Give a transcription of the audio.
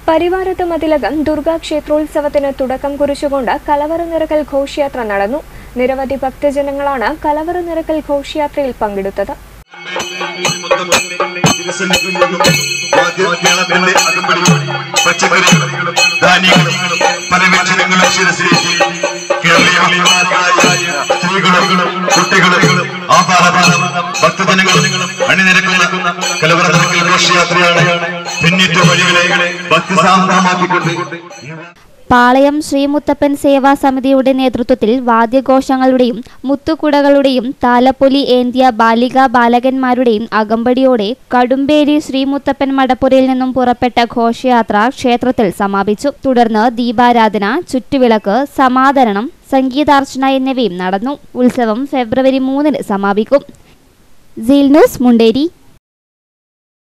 പരിവാരത്ത് മതിലകം ദുർഗാ ക്ഷേത്രോത്സവത്തിന് തുടക്കം കുറിച്ചുകൊണ്ട് കലവറ നിറക്കൽ ഘോഷയാത്ര നടന്നു നിരവധി ഭക്തജനങ്ങളാണ് കലവറ നിറക്കൽ ഘോഷയാത്രയിൽ പങ്കെടുത്തത് വാദ്യമേളത്തിന്റെ അകമ്പടിയും പച്ചക്കറികളും ധാന്യങ്ങളും പല വ്യഞ്ജനങ്ങളും ശിരസിലേറ്റി കേരളീയമാരികളായ സ്ത്രീകളും കുട്ടികളും ആപാലപാലം ഭക്തജനങ്ങളും അണിനിരക്കുന്ന കലവറ നിരക്കൽ ഘോഷയാത്രയാണ് പിന്നിട്ട വഴികളെ ഭക്തിസാന്ദ്രമാക്കിക്കൊണ്ട് പാളയം ശ്രീമുത്തപ്പൻ സേവാ സമിതിയുടെ നേതൃത്വത്തിൽ വാദ്യഘോഷങ്ങളുടെയും മുത്തുകുടകളുടെയും താലപ്പൊലി ഏന്തിയ ബാലികാ ബാലകന്മാരുടെയും അകമ്പടിയോടെ കടുമ്പേരി ശ്രീമുത്തപ്പൻ മടപ്പുരയിൽ നിന്നും പുറപ്പെട്ട ഘോഷയാത്ര ന്ക്ഷേത്രത്തിൽ സമാപിച്ചു തുടർന്ന് ദീപാരാധന ചുറ്റുവിളക്ക് സമാദരണം സംഗീതാർച്ചന എന്നിവയും നടന്നു ഉത്സവം ഫെബ്രുവരി മൂന്നിന് സമാപിക്കും സീൽ ന്യൂസ് മുണ്ടേരി